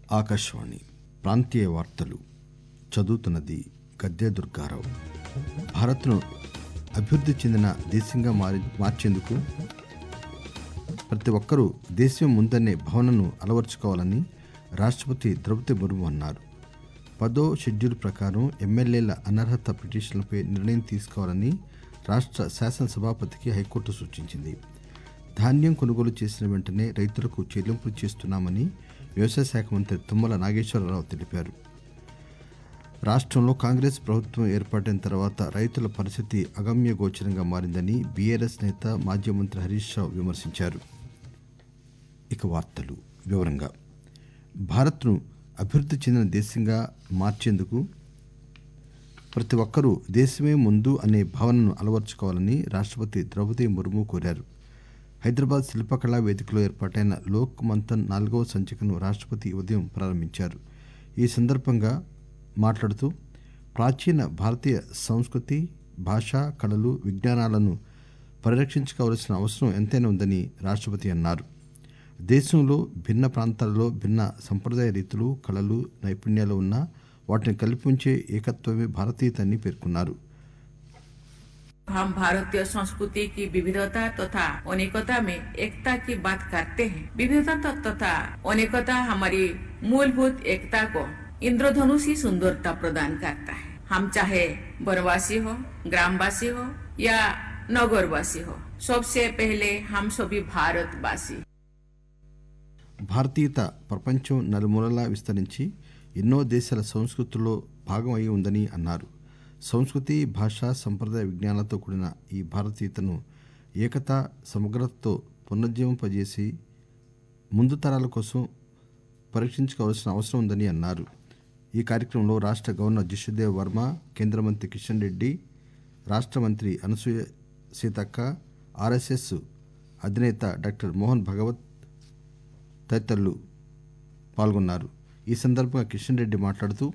ఆకాశవాణి ప్రాంతీయ వార్తలు చదువుతున్నది గద్దె దుర్గారావు భారత్ను అభివృద్ధి చెందిన దేశంగా మారి మార్చేందుకు ప్రతి ఒక్కరూ దేశం ముందనే భావనను అలవర్చుకోవాలని రాష్ట్రపతి ద్రౌపది ముర్ము అన్నారు పదో షెడ్యూల్ ప్రకారం ఎమ్మెల్యేల అనర్హత పిటిషన్లపై నిర్ణయం తీసుకోవాలని రాష్ట్ర శాసనసభాపతికి హైకోర్టు సూచించింది ధాన్యం కొనుగోలు చేసిన వెంటనే రైతులకు చెల్లింపులు చేస్తున్నామని వ్యవసాయ శాఖ మంత్రి తుమ్మల నాగేశ్వరరావు తెలిపారు రాష్ట్రంలో కాంగ్రెస్ ప్రభుత్వం ఏర్పాటైన తర్వాత రైతుల పరిస్థితి అగమ్య గోచరంగా మారిందని బీఆర్ఎస్ నేత మాజీ మంత్రి హరీష్ రావు విమర్శించారు ఇక వార్తలు వివరంగా భారత్ను అభివృద్ధి చెందిన దేశంగా మార్చేందుకు ప్రతి ఒక్కరూ దేశమే ముందు అనే భావనను అలవర్చుకోవాలని రాష్ట్రపతి ద్రౌపది ముర్ము కోరారు హైదరాబాద్ శిల్పకళా వేదికలో ఏర్పాటైన లోక్ మంథన్ నాలుగవ సంచికను రాష్ట్రపతి ఉదయం ప్రారంభించారు ఈ సందర్భంగా మాట్లాడుతూ ప్రాచీన భారతీయ సంస్కృతి భాష కళలు విజ్ఞానాలను పరిరక్షించుకోవాల్సిన అవసరం ఎంతైనా ఉందని రాష్ట్రపతి అన్నారు దేశంలో భిన్న ప్రాంతాలలో భిన్న సంప్రదాయ రీతులు కళలు నైపుణ్యాలు ఉన్నా వాటిని కలిపి ఉంచే ఏకత్వమే భారతీయత అని పేర్కొన్నారు हम भारतीय संस्कृति की विविधता तथा अनेकता में एकता की बात करते हैं विविधता तथा अनेकता हमारी मूलभूत एकता को इंद्रधनुष ही सुंदरता प्रदान करता है हम चाहे वनवासी हो ग्रामवासी हो या नगरवासी हो सबसे पहले हम सभी भारतवासी భారతీయత ప్రపంచం నలుమూలలా విస్తరించి ఎన్నో దేశాల సంస్కృతుల్లో భాగం అయి ఉందని అన్నారు సంస్కృతి భాష సంప్రదాయ విజ్ఞానాలతో కూడిన ఈ భారతీయతను ఏకత సమగ్రతతో పునరుజ్జీవింపజేసి ముందు తరాల కోసం పరీక్షించుకోవాల్సిన అవసరం ఉందని అన్నారు ఈ కార్యక్రమంలో రాష్ట్ర గవర్నర్ జిష్ణుదేవ్ వర్మ కేంద్ర మంత్రి కిషన్ రెడ్డి రాష్ట్ర మంత్రి అనసూయ సీతక్క ఆర్ఎస్ఎస్ అధినేత డాక్టర్ మోహన్ భగవత్ తదితరులు పాల్గొన్నారు ఈ సందర్భంగా కిషన్ రెడ్డి మాట్లాడుతూ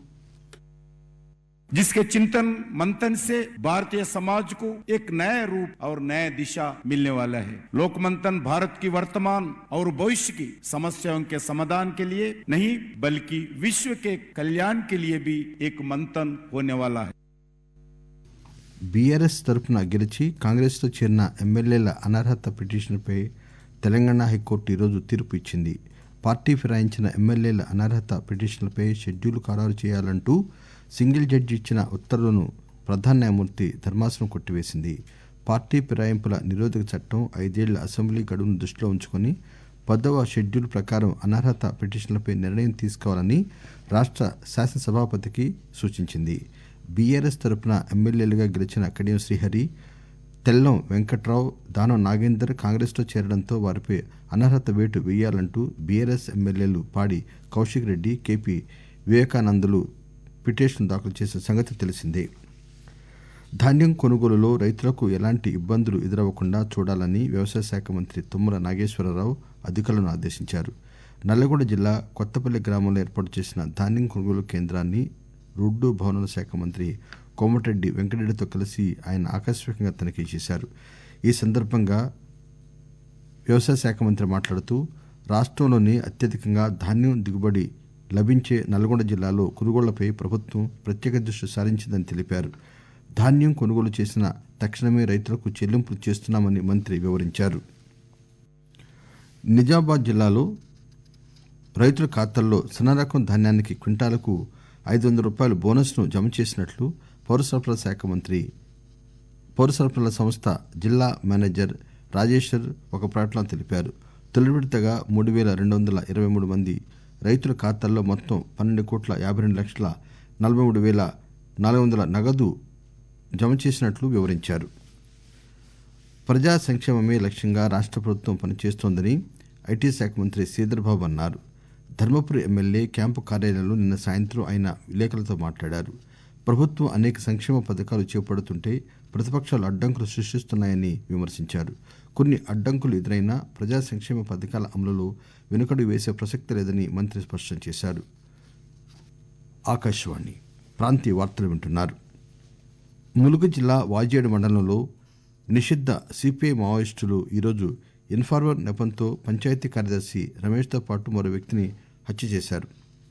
जिसके चिंतन मंथन से भारतीय समाज को एक नया रूप और नया दिशा मिलने वाला है लोक मंथन भारत की वर्तमान और भविष्य की समस्याओं के समाधान के लिए नहीं बल्कि विश्व के कल्याण के लिए भी एक मंथन होने वाला है బీఆర్ఎస్ తరపున గెలిచి కాంగ్రెస్లో చేరిన ఎమ్మెల్యేల అనర్హత పిటిషన్పై తెలంగాణ హైకోర్టు ఈరోజు తీర్పు ఇచ్చింది పార్టీ ఫిరాయించిన ఎమ్మెల్యేల అనర్హత పిటిషన్లపై షెడ్యూల్ ఖరారు చేయాలంటూ సింగిల్ జడ్జి ఇచ్చిన ఉత్తర్వులను ప్రధాన న్యాయమూర్తి ధర్మాసనం కొట్టివేసింది పార్టీ ఫిరాయింపుల నిరోధక చట్టం ఐదేళ్ల అసెంబ్లీ గడువును దృష్టిలో ఉంచుకొని పదవ షెడ్యూల్ ప్రకారం అనర్హత పిటిషన్లపై నిర్ణయం తీసుకోవాలని రాష్ట్ర శాసనసభాపతికి సూచించింది బీఆర్ఎస్ తరపున ఎమ్మెల్యేలుగా గెలిచిన కడియం శ్రీహరి తెల్లం వెంకట్రావు దానం నాగేందర్ కాంగ్రెస్లో చేరడంతో వారిపై అనర్హత వేటు వేయాలంటూ బీఆర్ఎస్ ఎమ్మెల్యేలు పాడి కౌశిక్ రెడ్డి కేపీ వివేకానందులు పిటిషన్ దాఖలు చేసిన సంగతి తెలిసిందే ధాన్యం కొనుగోలులో రైతులకు ఎలాంటి ఇబ్బందులు ఎదురవ్వకుండా చూడాలని వ్యవసాయ శాఖ మంత్రి తుమ్మల నాగేశ్వరరావు అధికారులను ఆదేశించారు నల్లగొండ జిల్లా కొత్తపల్లి గ్రామంలో ఏర్పాటు చేసిన ధాన్యం కొనుగోలు కేంద్రాన్ని రోడ్డు భవనాల శాఖ మంత్రి కోమటిరెడ్డి వెంకటరెడ్డితో కలిసి ఆయన ఆకస్మికంగా తనిఖీ చేశారు ఈ సందర్భంగా వ్యవసాయ శాఖ మంత్రి మాట్లాడుతూ రాష్ట్రంలోనే అత్యధికంగా ధాన్యం దిగుబడి లభించే నల్గొండ జిల్లాలో కొనుగోళ్లపై ప్రభుత్వం ప్రత్యేక దృష్టి సారించిందని తెలిపారు ధాన్యం కొనుగోలు చేసిన తక్షణమే రైతులకు చెల్లింపులు చేస్తున్నామని మంత్రి వివరించారు నిజామాబాద్ జిల్లాలో రైతుల ఖాతాల్లో సన్న రకం ధాన్యానికి క్వింటాలకు ఐదు వందల రూపాయల బోనస్ను జమ చేసినట్లు పౌర సరఫరాల శాఖ మంత్రి పౌర సరఫరాల సంస్థ జిల్లా మేనేజర్ రాజేశ్వర్ ఒక ప్రకటనలో తెలిపారు తొలి విడతగా మూడు వేల రెండు వందల ఇరవై మూడు మంది రైతుల ఖాతాల్లో మొత్తం పన్నెండు కోట్ల యాభై రెండు లక్షల నలభై మూడు వేల నాలుగు వందల నగదు జమ చేసినట్లు వివరించారు ప్రజా సంక్షేమమే లక్ష్యంగా రాష్ట్ర ప్రభుత్వం పనిచేస్తోందని ఐటీ శాఖ మంత్రి శ్రీధర్బాబు అన్నారు ధర్మపురి ఎమ్మెల్యే క్యాంపు కార్యాలయంలో నిన్న సాయంత్రం ఆయన విలేకరులతో మాట్లాడారు ప్రభుత్వం అనేక సంక్షేమ పథకాలు చేపడుతుంటే ప్రతిపక్షాలు అడ్డంకులు సృష్టిస్తున్నాయని విమర్శించారు కొన్ని అడ్డంకులు ఎదురైనా ప్రజా సంక్షేమ పథకాల అమలులో వెనుకడు వేసే ప్రసక్తి లేదని మంత్రి స్పష్టం చేశారు ఆకాశవాణి ప్రాంతీయ వార్తలు వింటున్నారు ములుగు జిల్లా వాజేడు మండలంలో నిషిద్ధ సిపిఐ మావోయిస్టులు ఈరోజు ఇన్ఫార్మర్ నెపంతో పంచాయతీ కార్యదర్శి రమేష్తో పాటు మరో వ్యక్తిని హత్య చేశారు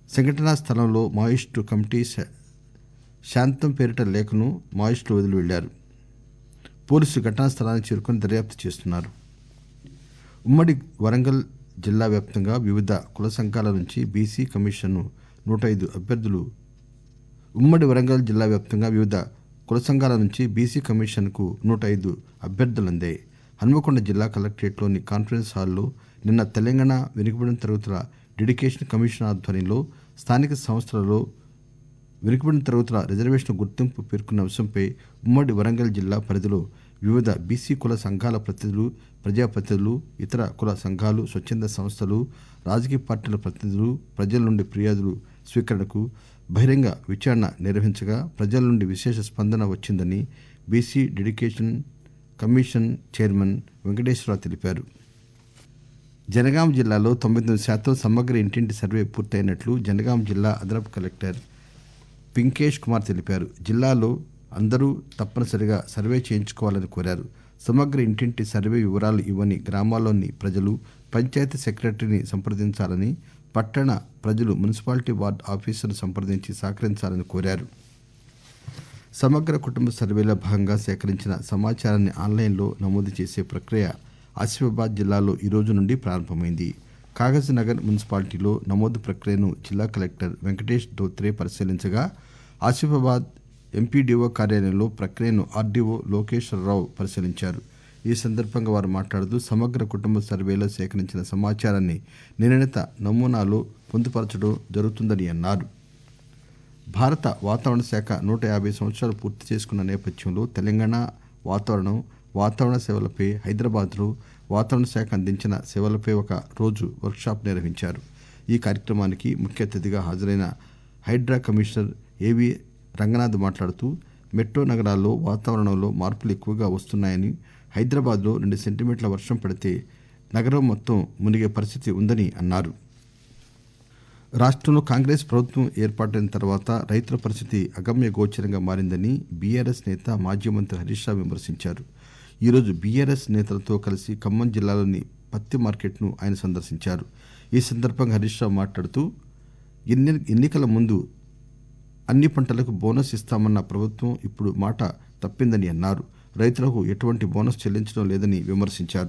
సంఘటనా స్థలంలో మాయిస్టు కమిటీ శా- శాంతం పేరిట లేఖను మాయిస్టులు వదిలి వెళ్లారు పోలీసులు ఘటనా స్థలానికి చేరుకుని దర్యాప్తు చేస్తున్నారు ఉమ్మడి వరంగల్ జిల్లా వ్యాప్తంగా వివిధ కుల సంఘాల నుంచి బీసీ కమిషన్ను నూట ఐదు అభ్యర్థులు ఉమ్మడి వరంగల్ జిల్లా వ్యాప్తంగా వివిధ కుల సంఘాల నుంచి బీసీ కమిషన్కు నూట ఐదు అభ్యర్థులు అందాయి హన్మకొండ జిల్లా కలెక్టరేట్లోని కాన్ఫరెన్స్ హాల్లో నిన్న తెలంగాణ వెనుకబడిన తరగతుల డెడికేషన్ కమిషన్ ఆధ్వర్యంలో స్థానిక సంస్థలలో వెనుకబడిన తరగతుల రిజర్వేషన్ గుర్తింపు పేర్కొన్న అంశంపై ఉమ్మడి వరంగల్ జిల్లా పరిధిలో వివిధ బీసీ కుల సంఘాల ప్రతినిధులు ప్రజాప్రతినిధులు ఇతర కుల సంఘాలు స్వచ్ఛంద సంస్థలు రాజకీయ పార్టీల ప్రతినిధులు ప్రజల నుండి ఫిర్యాదులు స్వీకరణకు బహిరంగ విచారణ నిర్వహించగా ప్రజల నుండి విశేష స్పందన వచ్చిందని BC dedication commission chairman Venkateswara Rao తెలిపారు జనగాం జిల్లాలో తొంభై తొమ్మిది శాతం సమగ్ర ఇంటింటి సర్వే పూర్తయినట్లు జనగాం జిల్లా అదనపు కలెక్టర్ పింకేష్ కుమార్ తెలిపారు జిల్లాలో అందరూ తప్పనిసరిగా సర్వే చేయించుకోవాలని కోరారు సమగ్ర ఇంటింటి సర్వే వివరాలు ఇవ్వని గ్రామాల్లోని ప్రజలు పంచాయతీ సెక్రటరీని సంప్రదించాలని పట్టణ ప్రజలు మున్సిపాలిటీ వార్డు ఆఫీసర్ను సంప్రదించి సహకరించాలని కోరారు సమగ్ర కుటుంబ సర్వేలో భాగంగా సేకరించిన సమాచారాన్ని ఆన్లైన్లో నమోదు చేసే ప్రక్రియ ఆసిఫాబాద్ జిల్లాలో ఈ రోజు నుండి ప్రారంభమైంది కాగజ్ నగర్ మున్సిపాలిటీలో నమోదు ప్రక్రియను జిల్లా కలెక్టర్ వెంకటేష్ ధోత్రే పరిశీలించగా ఆసిఫాబాద్ ఎంపీడీఓ కార్యాలయంలో ప్రక్రియను ఆర్డీఓ లోకేశ్వరరావు పరిశీలించారు ఈ సందర్భంగా వారు మాట్లాడుతూ సమగ్ర కుటుంబ సర్వేలో సేకరించిన సమాచారాన్ని నిర్ణీత నమూనాలో పొందుపరచడం జరుగుతుందని అన్నారు భారత వాతావరణ శాఖ నూట యాభై సంవత్సరాలు పూర్తి చేసుకున్న నేపథ్యంలో తెలంగాణ వాతావరణం వాతావరణ సేవలపై హైదరాబాద్లో వాతావరణ శాఖ అందించిన సేవలపై ఒక రోజు వర్క్షాప్ నిర్వహించారు ఈ కార్యక్రమానికి ముఖ్య అతిథిగా హాజరైన హైడ్రా కమిషనర్ ఏవి రంగనాథ్ మాట్లాడుతూ మెట్రో నగరాల్లో వాతావరణంలో మార్పులు ఎక్కువగా వస్తున్నాయని హైదరాబాద్లో రెండు సెంటీమీటర్ల వర్షం పడితే నగరం మొత్తం మునిగే పరిస్థితి ఉందని అన్నారు రాష్ట్రంలో కాంగ్రెస్ ప్రభుత్వం ఏర్పాటైన తర్వాత రైతుల పరిస్థితి అగమ్య గోచరంగా మారిందని బీఆర్ఎస్ నేత మాజీ మంత్రి హరీష్ రావు విమర్శించారు ఈరోజు బీఆర్ఎస్ నేతలతో కలిసి ఖమ్మం జిల్లాలోని పత్తి మార్కెట్ను ఆయన సందర్శించారు ఈ సందర్భంగా హరీష్ రావు మాట్లాడుతూ ఎన్ని ఎన్నికల ముందు అన్ని పంటలకు బోనస్ ఇస్తామన్న ప్రభుత్వం ఇప్పుడు మాట తప్పిందని అన్నారు రైతులకు ఎటువంటి బోనస్ చెల్లించడం లేదని విమర్శించారు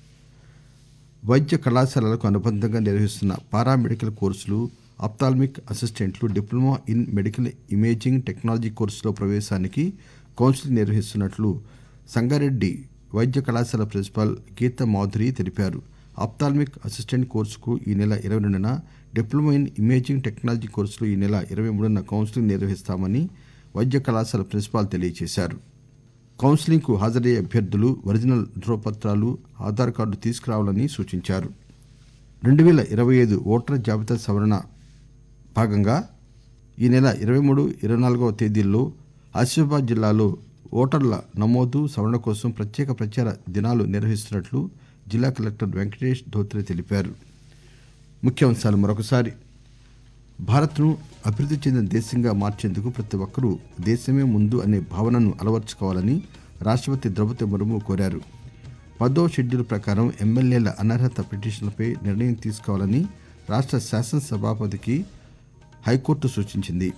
వైద్య కళాశాలలకు అనుబంధంగా నిర్వహిస్తున్న పారామెడికల్ కోర్సులు ఆప్థాల్మిక్ అసిస్టెంట్లు diploma in medical imaging technology కోర్సులో ప్రవేశానికి కౌన్సిలింగ్ నిర్వహిస్తున్నట్లు సంగారెడ్డి వైద్య కళాశాల ప్రిన్సిపాల్ గీతా మాధురి తెలిపారు ఆప్థాల్మిక్ అసిస్టెంట్ కోర్సుకు ఈ నెల ఇరవై రెండున డిప్లొమా ఇన్ ఇమేజింగ్ టెక్నాలజీ కోర్సులు ఈ నెల ఇరవై మూడున కౌన్సిలింగ్ నిర్వహిస్తామని వైద్య కళాశాల ప్రిన్సిపాల్ తెలియజేశారు కౌన్సిలింగ్ కు హాజరయ్యే అభ్యర్థులు ఒరిజినల్ ధృవపత్రాలు ఆధార్ కార్డు తీసుకురావాలని సూచించారు రెండు వేల ఇరవై ఐదు ఓటర్ జాబితా సవరణ భాగంగా ఈ నెల ఇరవై మూడు ఇరవై నాలుగవ తేదీల్లో ఆసిఫాబాద్ జిల్లాలో ఓటర్ల నమోదు సవరణ కోసం ప్రత్యేక ప్రచార దినాలు నిర్వహిస్తున్నట్లు జిల్లా కలెక్టర్ వెంకటేష్ ధోత్రే తెలిపారు ముఖ్యాంశాలు మరొకసారి భారత్ను అభివృద్ధి చెందిన దేశంగా మార్చేందుకు ప్రతి ఒక్కరూ దేశమే ముందు అనే భావనను అలవర్చుకోవాలని రాష్ట్రపతి ద్రౌపది ముర్ము కోరారు పదో షెడ్యూల్ ప్రకారం ఎమ్మెల్యేల అనర్హత పిటిషన్లపై నిర్ణయం తీసుకోవాలని రాష్ట్ర శాసనసభాపతికి హైకోర్టు సూచించింది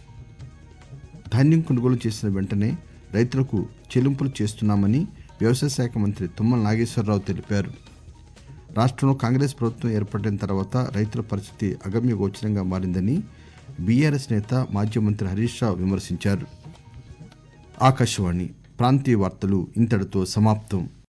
ధాన్యం కొనుగోలు చేసిన వెంటనే రైతులకు చెల్లింపులు చేస్తున్నామని వ్యవసాయ శాఖ మంత్రి తుమ్మల నాగేశ్వరరావు తెలిపారు రాష్ట్రంలో కాంగ్రెస్ ప్రభుత్వం ఏర్పడిన తర్వాత రైతుల పరిస్థితి అగమ్య గోచరంగా మారిందని బీఆర్ఎస్ నేత మాజీ మంత్రి హరీష్ రావు విమర్శించారు ఆకాశవాణి ప్రాంతీయ వార్తలు ఇంతటితో సమాప్తం